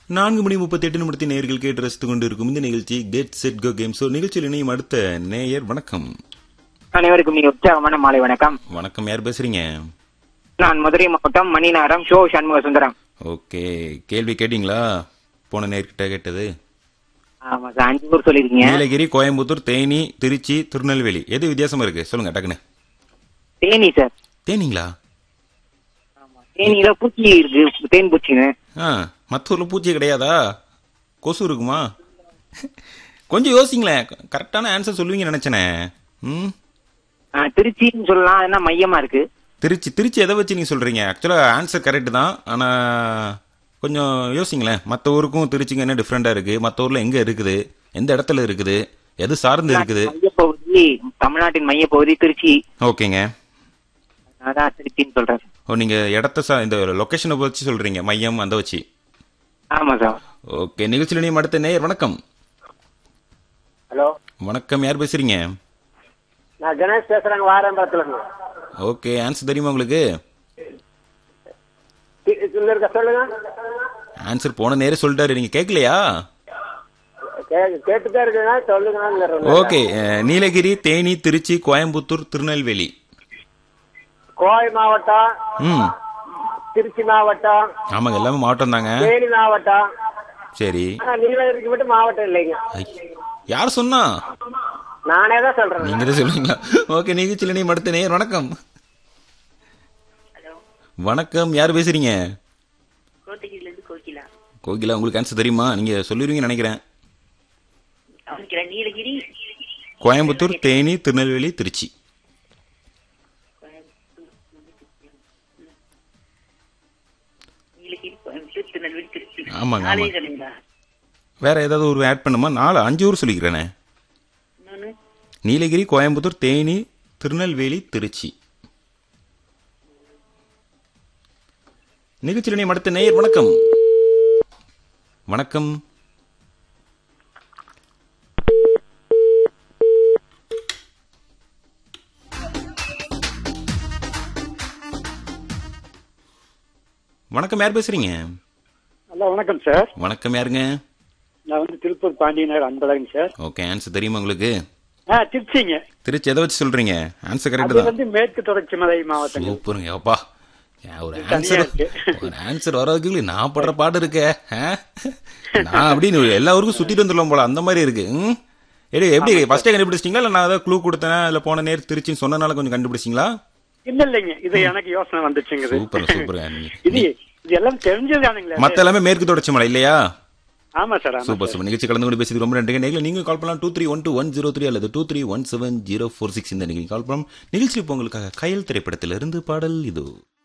நான்கு மணி முப்பத்தி எட்டு நிமிடத்தில் நேர்கள் கேட்டு ரசித்துக் கொண்டு இருக்கும் இந்த நிகழ்ச்சி get set go game show நிகழ்ச்சியில் இணையும் அடுத்த நேயர் வணக்கம் அனைவருக்கும் மிக உற்சாகமான மாலை வணக்கம் வணக்கம் யார் பேசுறீங்க நான் மதுரை மாவட்டம் மணிநகரம் ஷோ சண்முக சுந்தரம் ஓகே கேள்வி கேட்டீங்களா போன நேர்கிட்ட கேட்டது ஆமா சார் அஞ்சு ஊர் சொல்லிருக்கீங்க நீலகிரி கோயம்புத்தூர் தேனி திருச்சி திருநெல்வேலி எது வித்தியாசமா இருக்கு சொல்லுங்க டக்குன்னு தேனி சார் தேனிங்களா தேனியில பூச்சி இருக்கு தேன் பூச்சின்னு ஆ மற்ற ஊர்ல பூச்சி கிடையாதா கொசு இருக்குமா கொஞ்சம் யோசிங்களேன் கரெக்டான ஆன்சர் சொல்லுவீங்கன்னு நினைச்சனே ம் ஆ, திருச்சின்னு சொல்லலாம் என்ன மையமா இருக்கு திருச்சி திருச்சி எதை வச்சு நீங்க சொல்றீங்க ஆக்சுவலா ஆன்சர் கரெக்ட் தான் ஆனா கொஞ்சம் யோசிங்களேன் மற்ற ஊருக்கும் திருச்சிக்கு என்ன டிஃப்ரெண்டா இருக்கு மற்ற ஊர்ல எங்க இருக்குது எந்த இடத்துல இருக்குது எது சார்ந்து இருக்குது மையப்பகுதி தமிழ்நாட்டின் மையப்பகுதி திருச்சி ஓகேங்க அதான் திருச்சின்னு சொல்றேன் ஓ நீங்க இடத்த சா இந்த லொகேஷனை வச்சு சொல்றீங்க மையம் அந்த வச்சு ஆமா சார் ஓகே நிகழ்ச்சியில் நீ அடுத்த நேயர் வணக்கம் ஹலோ வணக்கம் யார் பேசுறீங்க நான் கணேஷ் பேசுறேங்க வாரம்பரத்துல இருந்து ஓகே ஆன்சர் தெரியுமா உங்களுக்கு தி- இன்னும் இருக்க சொல்லுங்க ஆன்சர் போன நேரம் சொல்லிட்டாரு நீங்க கேட்கலையா கே- கேட்டுதான் இருக்குங்க சொல்லுங்க ஓகே அஹ், நீலகிரி தேனி திருச்சி கோயம்புத்தூர் திருநெல்வேலி கோவை மாவட்டம் ம் திருச்சி மாவட்டம் ஆமாங்க எல்லாமே மாவட்டம் தாங்க தேனி மாவட்டம் சரி ஆனா நீலகிரிக்கு மட்டும் மாவட்டம் இல்லைங்க ஐ, யார் சொன்னா நானே தான் சொல்றேன் நீங்க தான் சொல்லுவீங்களா ஓகே நிகழ்ச்சியில் நீ அடுத்த நேயர் வணக்கம் வணக்கம் யார் பேசுறீங்க கோத்தகிரில இருந்து கோகிலா கோகிலா உங்களுக்கு ஆன்சர் தெரியுமா நீங்க சொல்லிருவீங்கன்னு நினைக்கிறேன் அவனுக்கு நீலகிரி கோயம்புத்தூர் தேனி திருநெல்வேலி திருச்சி நீலகிரி கோயம்புத்தூர் திருநெல்வேலி திருச்சி ஆமாங்க, நாலே ஆமாங்க. சொன்னீங்களா வேற ஏதாவது ஒரு ஆட் பண்ணுமா நாலு அஞ்சு ஊர் சொல்லிக்கிறேனே இன்னொன்னு நீலகிரி கோயம்புத்தூர் தேனி திருநெல்வேலி திருச்சி நிகழ்ச்சியில் நீ அடுத்த நேயர் வணக்கம் வணக்கம் வணக்கம் யார் பேசுறீங்க ஹலோ வணக்கம் சார் வணக்கம் யாருங்க நான் வந்து Tiruppur Pandiyanagar Anbazhagan sir okay answer தெரியுமா உங்களுக்கு ஆ திருச்சிங்க திருச்சி எதை வச்சு சொல்றீங்க ஆன்சர் கரெக்ட் அது தான் வந்து மேற்கு தொடர்ச்சி மலை மாவட்டம் சூப்பருங்க அப்பா ஏன் ஒரு தனியா ஆன்சர் இருக்கு. ஒரு ஆன்சர் வர்றதுக்கு நான் படுற பாடு இருக்கே ஆ? நான் அப்படின்னு எல்லா ஊருக்கும் சுத்திட்டு வந்துடலாம் போல அந்த மாதிரி இருக்கு ம்? எடி எப்படி ஃபர்ஸ்டே கண்டுபிடிச்சிட்டீங்களா இல்ல நான் ஏதாவது க்ளூ கொடுத்தேன் இல்ல போன நேரம் திருச்சின்னு சொன்னனால கொஞ்சம் கண்டுபிடிச்சிங்களா இல்ல இல்லைங்க இது எனக்கு யோசனை வந்துச்சுங்க இது. சூப்பர் சூப்பர் இது இது எல்லாம் தெரிஞ்சதானுங்களே மத்த எல்லாமே மேற்கு தொடர்ச்சி மலை இல்லையா ஆமா சார் ஆமா சூப்பர் சூப்பர் நிகழ்ச்சி கலந்து கொண்டு பேசி ரொம்ப நன்றி நேரில் நீங்க கால் பண்ணலாம் two three one two one zero three அல்லது two three one seven zero four six இந்த நிகழ்ச்சி கால் பண்ணலாம் நிகழ்ச்சி இப்போ உங்களுக்காக கயல் திரைப்படத்திலிருந்து பாடல் இது